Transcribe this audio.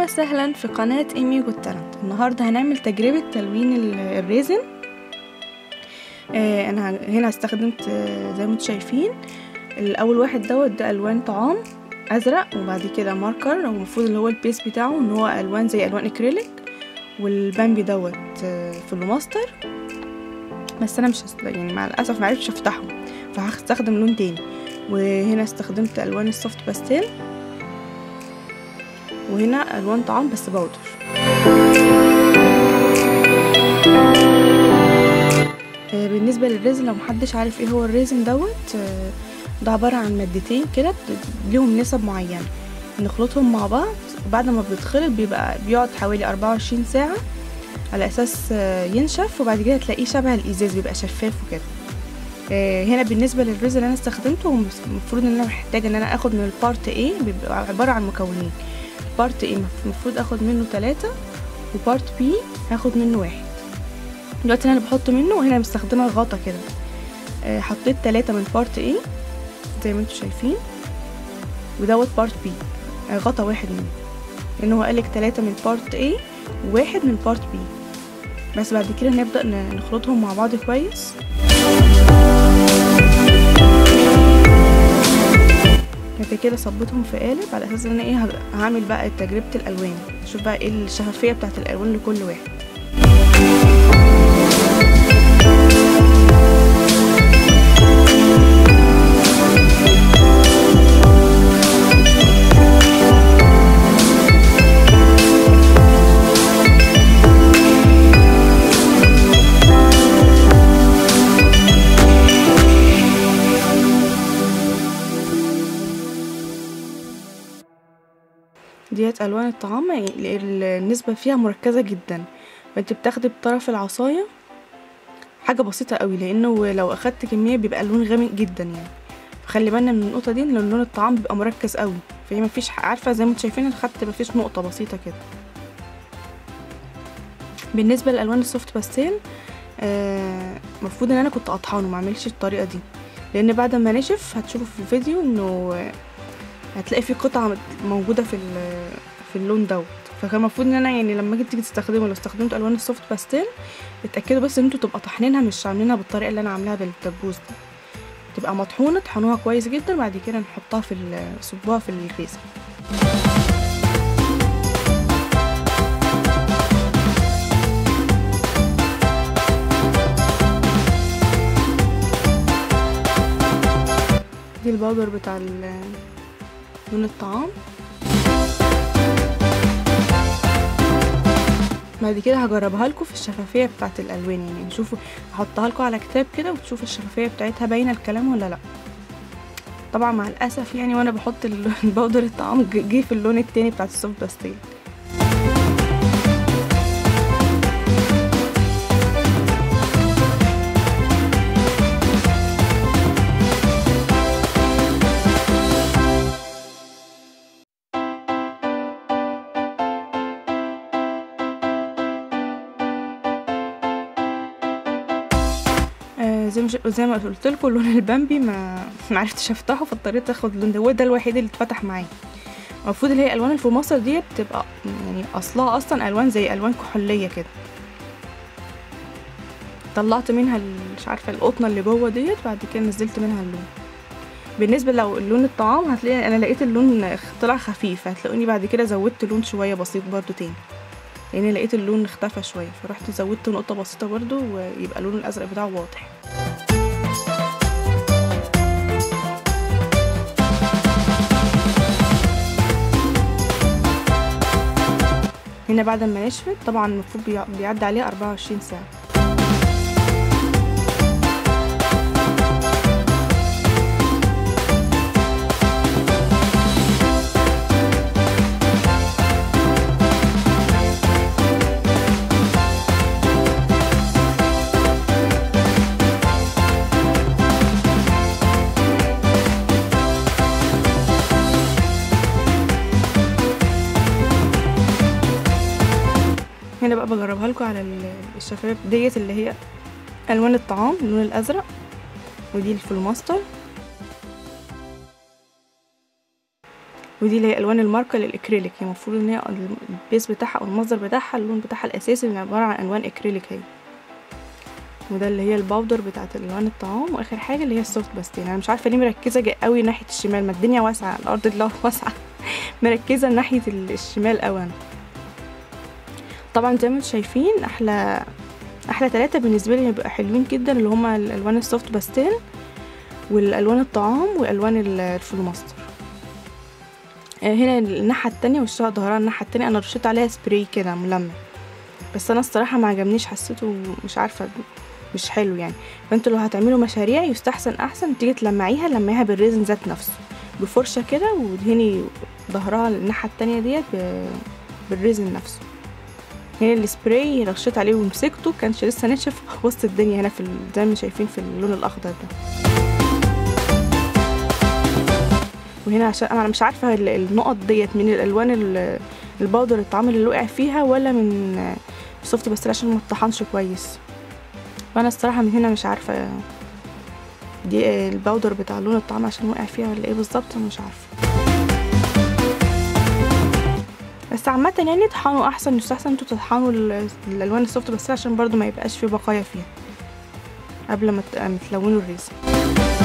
وسهلا في قناة ايمي جود تالنت النهاردة هنعمل تجربة تلوين ال- الريزن آه انا هنا استخدمت آه، زي ما انتم شايفين الاول واحد دوت ده الوان طعام ازرق وبعد كده ماركر هو المفروض اللي هو البيس بتاعه ان هو الوان زي الوان اكريليك والبامبي دوت آه، فلوماستر بس انا مش هست... يعني مع الاسف معرفتش افتحه فهستخدم لون تاني وهنا استخدمت الوان السوفت باستيل وهنا الوان طعام بس باودر آه، بالنسبه للريزن لو محدش عارف ايه هو الريزن دوت آه، ده عباره عن مادتين كده بت- ليهم نسب معينه نخلطهم مع بعض بعد ما بيتخلط بيبقى بيقعد حوالي 24 ساعه على اساس آه، ينشف وبعد كده تلاقيه شبه الازاز بيبقى شفاف وكده آه، هنا بالنسبه للريزن اللي انا استخدمته هو المفروض ان انا محتاجه ان انا اخد من البارت A بيبقى عباره عن مكونين بارت A المفروض اخد منه ثلاثة وبارت B هاخد منه واحد دلوقتي انا اللي بحط منه وهنا مستخدمه غطا كده آه، حطيت ثلاثة من بارت A زي ما انتم شايفين ودوت بارت B آه، غطا واحد منه لان هو قالك ثلاثة من بارت A وواحد من بارت B بس بعد كده هنبدأ ن- نخلطهم مع بعض كويس بعد كده صبيتهم في قالب على اساس ان انا ايه ه- هعمل بقى تجربة الالوان اشوف بقى ايه الشفافية بتاعت الالوان لكل واحد ديت الوان الطعام يعني ال- النسبة فيها مركزة جدا فانت بتاخدي بطرف العصاية حاجة بسيطة قوي لانه لو اخدت كمية بيبقى اللون غامق جدا يعني فخلي بالنا من النقطة دي لان لون الطعام بيبقى مركز قوي فهي مفيش ح- عارفة زي ما انتوا شايفين انا خدت مفيش نقطة بسيطة كده بالنسبة للالوان السوفت باستيل آه، المفروض ان انا كنت اطحنه ما اعملش الطريقة دي لان بعد ما نشف هتشوفوا في الفيديو انه آه، هتلاقي في قطعة موجودة في ال- في اللون دوت فكان المفروض ان انا يعني لما جيت تيجي تستخدمه لو استخدمت الوان السوفت باستيل اتاكدوا بس ان انتوا تبقى طحنينها مش عاملينها بالطريقه اللي انا عاملاها بالدبوس دي تبقى مطحونه طحنوها كويس جدا بعد كده نحطها في ال- صبوها في الريزن دي الباودر بتاع ال- لون الطعام بعد كده هجربها لكم في الشفافيه بتاعه الالوان يعني نشوفوا هحطها لكم على كتاب كده وتشوفوا الشفافيه بتاعتها باينه الكلام ولا لا طبعا مع الاسف يعني وانا بحط ال- البودر الطعام ج- جه في اللون التاني بتاع السوفت باستيل آه زي ما ش- زي ما قلت لكم اللون البامبي ما ما عرفتش افتحه فاضطريت اخد اللون ده هو ده الوحيد اللي اتفتح معايا المفروض اللي هي الوان الفوماسة دي بتبقى يعني اصلها اصلا الوان زي الوان كحوليه كده طلعت منها ال- مش عارفه القطنه اللي جوه ديت بعد كده نزلت منها اللون بالنسبه لو اللون الطعام هتلاقي انا لقيت اللون طلع خفيف هتلاقوني بعد كده زودت لون شويه بسيط برضو تاني لان لقيت اللون اختفى شويه فرحت زودت نقطه بسيطه برضو ويبقى اللون الازرق بتاعه واضح هنا بعد ما نشفت طبعا المفروض بيع- بيعدي عليها 24 ساعة هنا بقى بجربها لكم على ال- الشفاف ديت اللي هي الوان الطعام اللون الازرق ودي الفلوماستر ودي اللي هي الوان الماركه للاكريليك هي المفروض ان هي البيس بتاعها او المصدر بتاعها اللون بتاعها الاساسي اللي عباره عن الوان اكريليك هي وده اللي هي الباودر بتاعت الوان الطعام واخر حاجه اللي هي السوفت باستيل انا مش عارفه ليه مركزه قوي ناحيه الشمال ما الدنيا واسعه الارض الله واسعه مركزه ناحيه الشمال قوي انا طبعا زي ما انتم شايفين احلى احلى ثلاثه بالنسبه لي بيبقى حلوين جدا اللي هما الالوان السوفت باستيل والالوان الطعام والالوان الفلوماستر هنا الناحيه التانية وشها ظهرها الناحيه التانية انا رشيت عليها سبراي كده ملمع بس انا الصراحه ما عجبنيش حسيته مش عارفه مش حلو يعني فانتوا لو هتعملوا مشاريع يستحسن احسن تيجي تلمعيها لمعيها بالريزن ذات نفسه بفرشه كده ودهني ظهرها الناحيه التانية ديت بالريزن نفسه هنا السبراي رشيت عليه ومسكته كانش لسه ناشف وسط الدنيا هنا في زي ما شايفين في اللون الاخضر ده وهنا عشان انا مش عارفه النقط ديت من الالوان البودر الطعام اللي وقع فيها ولا من السوفت بس عشان ما اتطحنش كويس فانا الصراحه من هنا مش عارفه دي البودر بتاع لون الطعام عشان وقع فيها ولا ايه بالظبط مش عارفه بس عامة يعني طحنوا احسن يستحسن انتوا تطحنوا الالوان السوفت بس عشان برضو ما يبقاش فيه بقايا فيها قبل ما تلونوا الريزن